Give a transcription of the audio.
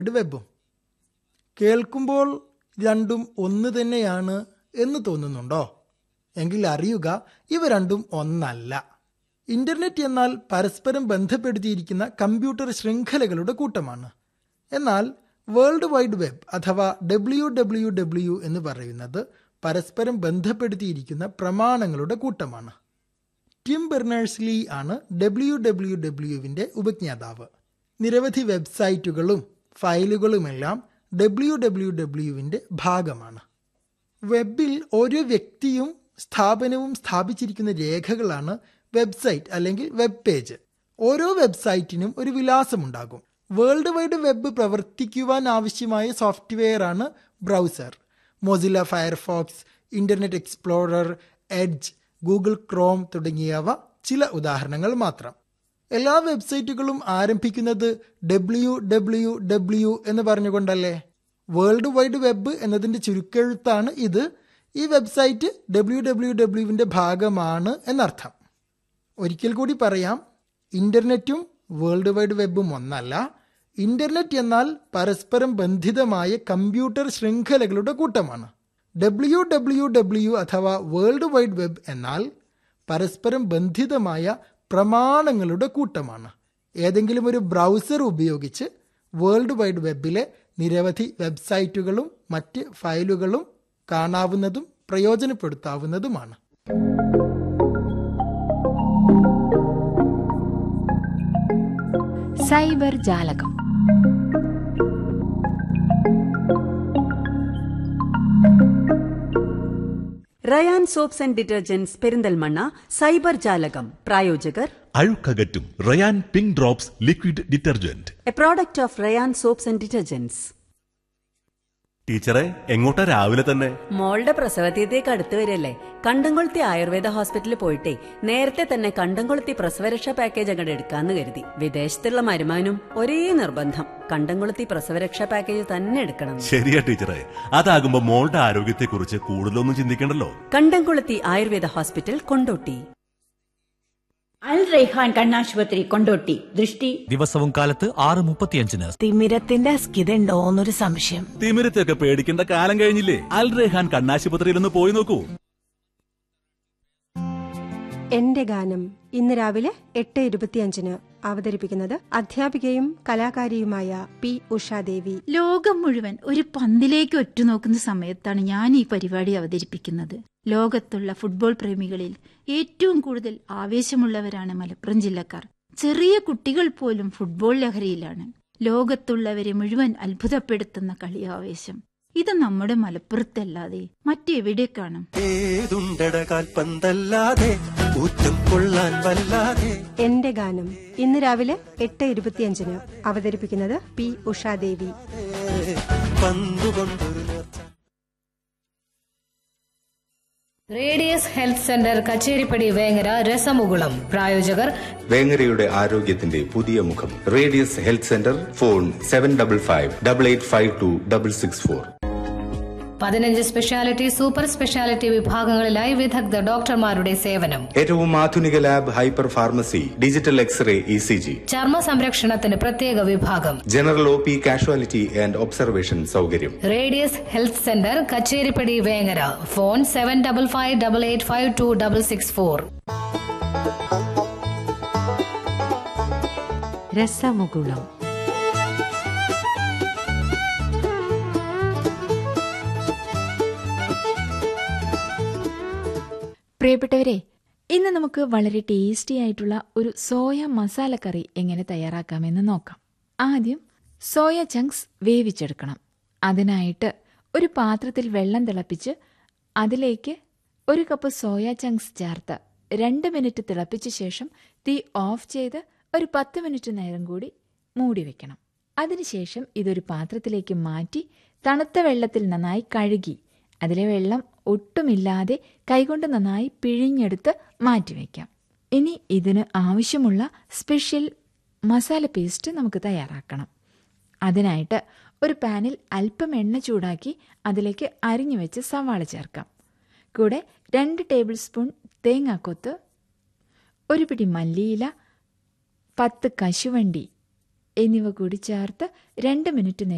wide വെബും കേൾക്കുമ്പോൾ രണ്ടും ഒന്ന് തന്നെയാണ് എന്ന് തോന്നുന്നുണ്ടോ എങ്കിൽ അറിയുക ഇവ രണ്ടും ഒന്നല്ല ഇന്റർനെറ്റ് എന്നാൽ പരസ്പരം ബന്ധപ്പെടുത്തിയിരിക്കുന്ന കമ്പ്യൂട്ടർ ശൃംഖലകളുടെ കൂട്ടമാണ് എന്നാൽ വേൾഡ് വൈഡ് വെബ് അഥവാ ഡബ്ല്യു ഡബ്ല്യു ഡബ്ല്യു എന്ന് പറയുന്നത് പരസ്പരം ബന്ധപ്പെടുത്തിയിരിക്കുന്ന പ്രമാണങ്ങളുടെ കൂട്ടമാണ് ടിം ബെർണേഴ്സ് ലീ ആണ് ഡബ്ല്യു ഡബ്ല്യു ഡബ്ല്യുവിൻ്റെ ഉപജ്ഞാതാവ് നിരവധി വെബ്സൈറ്റുകളും ഫയലുകളുമെല്ലാം ഡബ്ല്യു ഡബ്ല്യു ഡബ്ല്യുവിൻ്റെ ഭാഗമാണ് വെബിൽ ഓരോ വ്യക്തിയും സ്ഥാപനവും സ്ഥാപിച്ചിരിക്കുന്ന രേഖകളാണ് വെബ്സൈറ്റ് അല്ലെങ്കിൽ വെബ് പേജ് ഓരോ വെബ്സൈറ്റിനും ഒരു വിലാസമുണ്ടാകും വേൾഡ് വൈഡ് വെബ് പ്രവർത്തിക്കുവാൻ ആവശ്യമായ സോഫ്റ്റ്വെയർ ആണ് browser Mozilla Firefox Internet Explorer Edge Google Chrome തുടങ്ങിയവ ചില ഉദാഹരണങ്ങൾ മാത്രം എല്ലാ വെബ്സൈറ്റുകളും ആരംഭിക്കുന്നത് ഡബ്ല്യു ഡബ്ല്യു ഡബ്ല്യു എന്ന് പറഞ്ഞുകൊണ്ടല്ലേ വേൾഡ് വൈഡ് വെബ് എന്നതിൻ്റെ ചുരുക്കെഴുത്താണ് ഇത് ഈ വെബ്സൈറ്റ് ഡബ്ല്യു ഡബ്ല്യു ഡബ്ല്യുവിൻ്റെ ഭാഗമാണ് എന്നർത്ഥം ഒരിക്കൽ കൂടി പറയാം ഇന്റർനെറ്റും വേൾഡ് വൈഡ് വെബും ഒന്നല്ല ഇന്റർനെറ്റ് എന്നാൽ പരസ്പരം ബന്ധിതമായ കമ്പ്യൂട്ടർ ശൃംഖലകളുടെ കൂട്ടമാണ് ഡബ്ല്യു ഡബ്ല്യു ഡബ്ല്യു അഥവാ വേൾഡ് വൈഡ് വെബ് എന്നാൽ പരസ്പരം ബന്ധിതമായ പ്രമാണങ്ങളുടെ കൂട്ടമാണ് ഏതെങ്കിലും ഒരു ബ്രൗസർ ഉപയോഗിച്ച് വേൾഡ് വൈഡ് വെബിലെ നിരവധി വെബ്സൈറ്റുകളും മറ്റ് ഫയലുകളും കാണാവുന്നതും പ്രയോജനപ്പെടുത്താവുന്നതുമാണ് സൈബർ ജാലകം Rayan soaps and detergents Perinthalmanna cyber ജാലകം പ്രായോജകർ അഴുക്കകറ്റും Rayan pink drops liquid detergent a product of Rayan soaps and detergents ടീച്ചറെ എങ്ങോട്ടാ രാവിലെ തന്നെ മോളുടെ പ്രസവതീയതേക്ക് അടുത്ത് വരില്ലേ കണ്ടംകൊളുത്തി ആയുർവേദ ഹോസ്പിറ്റലിൽ പോയിട്ടേ നേരത്തെ തന്നെ കണ്ടംകൊളുത്തി പ്രസവരക്ഷാ പാക്കേജ് അങ്ങോട്ട് എടുക്കാന്ന് കരുതി വിദേശത്തുള്ള മരുമാനും ഒരേ നിർബന്ധം കണ്ടംകൊളുത്തി പ്രസവരക്ഷാ പാക്കേജ് തന്നെ എടുക്കണം ശരിയാ ടീച്ചറെ അതാകുമ്പോ മോളുടെ ആരോഗ്യത്തെക്കുറിച്ച് കൂടുതലൊന്നും ചിന്തിക്കണ്ടല്ലോ കണ്ടംകൊളുത്തി ആയുർവേദ ഹോസ്പിറ്റൽ കൊണ്ടോട്ടി അൽ റൈഹാൻ കണ്ണാശുപത്രി കൊണ്ടോട്ടി ദൃഷ്ടി ദിവസവും കാലത്ത് ആറ് മുപ്പത്തിയഞ്ചിന് തിമിരത്തിന്റെ അസ്കിതയുണ്ടോ എന്നൊരു സംശയം തിമിരത്തെയൊക്കെ പേടിക്കേണ്ട കാലം കഴിഞ്ഞില്ലേ അൽ റെഹാൻ കണ്ണാശുപത്രിയിൽ ഒന്ന് പോയി നോക്കൂ എന്റെ ഗാനം ഇന്ന് രാവിലെ എട്ട് ഇരുപത്തിയഞ്ചിന് അവതരിപ്പിക്കുന്നത് അധ്യാപികയും കലാകാരിയുമായ പി ഉഷാദേവി ലോകം മുഴുവൻ ഒരു പന്തിലേക്ക് ഒറ്റുനോക്കുന്ന സമയത്താണ് ഞാൻ ഈ പരിപാടി അവതരിപ്പിക്കുന്നത് ലോകത്തുള്ള ഫുട്ബോൾ പ്രേമികളിൽ ഏറ്റവും കൂടുതൽ ആവേശമുള്ളവരാണ് മലപ്പുറം ജില്ലക്കാർ ചെറിയ കുട്ടികൾ പോലും ഫുട്ബോൾ ലഹരിയിലാണ് ലോകത്തുള്ളവരെ മുഴുവൻ അത്ഭുതപ്പെടുത്തുന്ന കളിയാവേശം ഇത് നമ്മുടെ മലപ്പുറത്തല്ലാതെ മറ്റെവിടെ കാണും ഏതുണ്ടട കാൽപ്പന്തല്ലാതെ ഊറ്റം കൊള്ളാൻ വല്ലാതെ എന്റെ ഗാനം ഇന്ന് രാവിലെ എട്ട് ഇരുപത്തിയഞ്ചിന് അവതരിപ്പിക്കുന്നത് പി ഉഷാദേവി പന്തുകൊണ്ടൊരു നേർച്ച radius health centre Kacheripadi Vengara രസമുകുളം പ്രായോജകർ വേങ്ങരയുടെ ആരോഗ്യത്തിന്റെ പുതിയ മുഖം radius health centre phone seven double five double eight five two double six four പതിനഞ്ച് സ്പെഷ്യാലിറ്റി സൂപ്പർ സ്പെഷ്യാലിറ്റി വിഭാഗങ്ങളിലായി വിദഗ്ധ ഡോക്ടർമാരുടെ സേവനം ഏറ്റവും ആധുനിക lab hyper pharmacy digital X-ray E C G ചർമ്മ സംരക്ഷണത്തിന് പ്രത്യേക വിഭാഗം general O P casualty and observation സൗകര്യം radius health centre Kacheripadi Vengara phone seven double five double eight five two double six four രസമുകുളം പ്രിയപ്പെട്ടവരെ ഇന്ന് നമുക്ക് വളരെ ടേസ്റ്റി ആയിട്ടുള്ള ഒരു സോയ മസാല കറി എങ്ങനെ തയ്യാറാക്കാമെന്ന് നോക്കാം ആദ്യം സോയ ചങ്ക്സ് വേവിച്ചെടുക്കണം അതിനായിട്ട് ഒരു പാത്രത്തിൽ വെള്ളം തിളപ്പിച്ച് അതിലേക്ക് ഒരു കപ്പ് സോയ ചങ്ക്സ് ചേർത്ത് രണ്ട് മിനിറ്റ് തിളപ്പിച്ച ശേഷം തീ ഓഫ് ചെയ്ത് ഒരു പത്ത് മിനിറ്റ് നേരം കൂടി മൂടി വെക്കണം അതിനുശേഷം ഇതൊരു പാത്രത്തിലേക്ക് മാറ്റി തണുത്ത വെള്ളത്തിൽ നന്നായി കഴുകി അതിലെ വെള്ളം ഒട്ടുമില്ലാതെ കൈകൊണ്ട് നന്നായി പിഴിഞ്ഞെടുത്ത് മാറ്റിവെക്കാം ഇനി ഇതിന് ആവശ്യമുള്ള സ്പെഷ്യൽ മസാല പേസ്റ്റ് നമുക്ക് തയ്യാറാക്കണം അതിനായിട്ട് ഒരു പാനിൽ അല്പം എണ്ണ ചൂടാക്കി അതിലേക്ക് അരിഞ്ഞു വെച്ച് സവാള ചേർക്കാം കൂടെ രണ്ട് ടേബിൾ സ്പൂൺ തേങ്ങാക്കൊത്ത് ഒരു പിടി മല്ലിയില പത്ത് കശുവണ്ടി എന്നിവ കൂടി ചേർത്ത് രണ്ട് മിനിറ്റ് നേരം